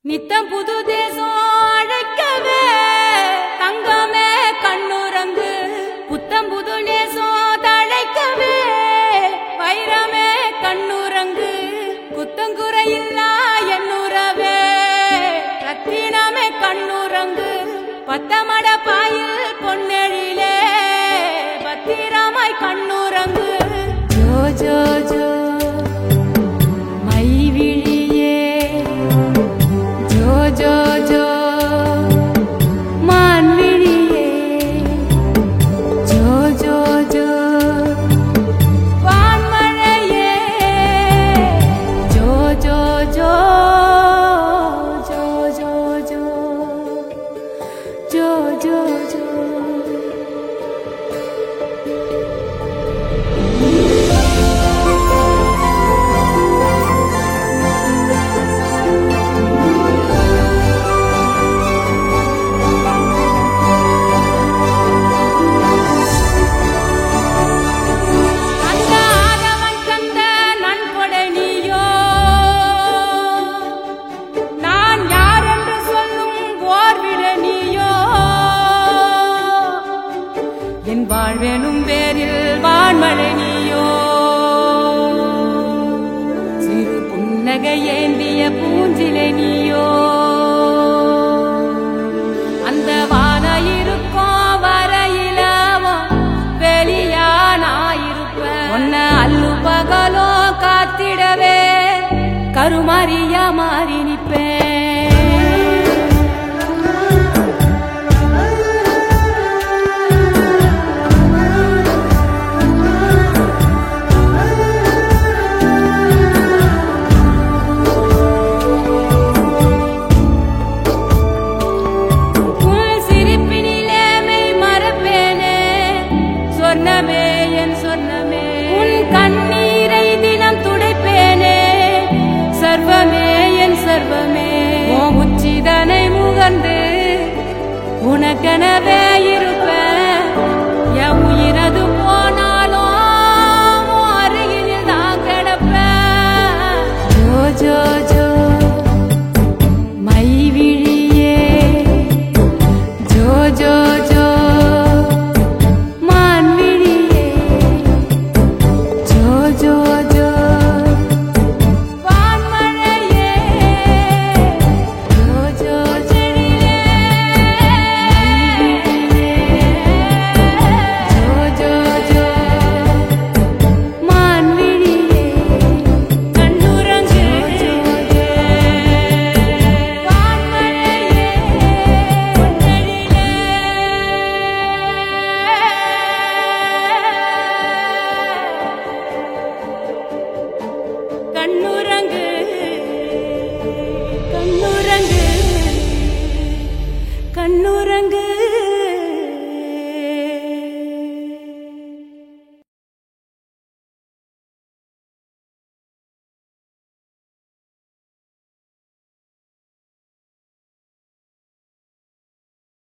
நித்தம் புது தேசம் அழைக்கவே தங்கமே கண்ணுறங்கு புத்தம் புது நேசம் தழைக்கவே வைரமே கண்ணுறங்கு குத்தங்குறையில்லா என்னுறவே ரத்தினமே கண்ணுறங்கு பத்தமட பாயில் பொன்னெழிலே பத்திரமாய் கண்ணுறங்கு ஜோ ஜோ ஜோ மைவிழியே ஜோ ஜோ ஜோ மான்விழியே ஜோ ஜோ ஜோ வான்மழையே ஜோ ஜோ ஜோ ஜோ ஜோ ஜோ ஜோ ஜோ ஜோ அந்த ஆதவன் தந்த நன்கொடை நீயோ நான் யார் என்று சொல்லும் ஓர்விட நீயோ என் வாழ்வெனும் பேரில் வான்மழை நீயோ சிறு புன்னகை ஏந்திய பூஞ்சிலை நீயோ அந்த வான இருக்கும் வரையிலாவும் வெளியா நான் இருப்பேன் உன்னை அல்லு பகலோ காத்திடவே கருமாரியா மாறி நிப்பேன் உன் சிரிப்பினிலே மெய் மறப்பேனே சொர்ணமே என் சொர்ணமே உன் கண்ணீரை தினம் துடைப்பேனே சர்வமே என் சர்வமே உன் உச்சிதனை முகந்து உனக்கெனவே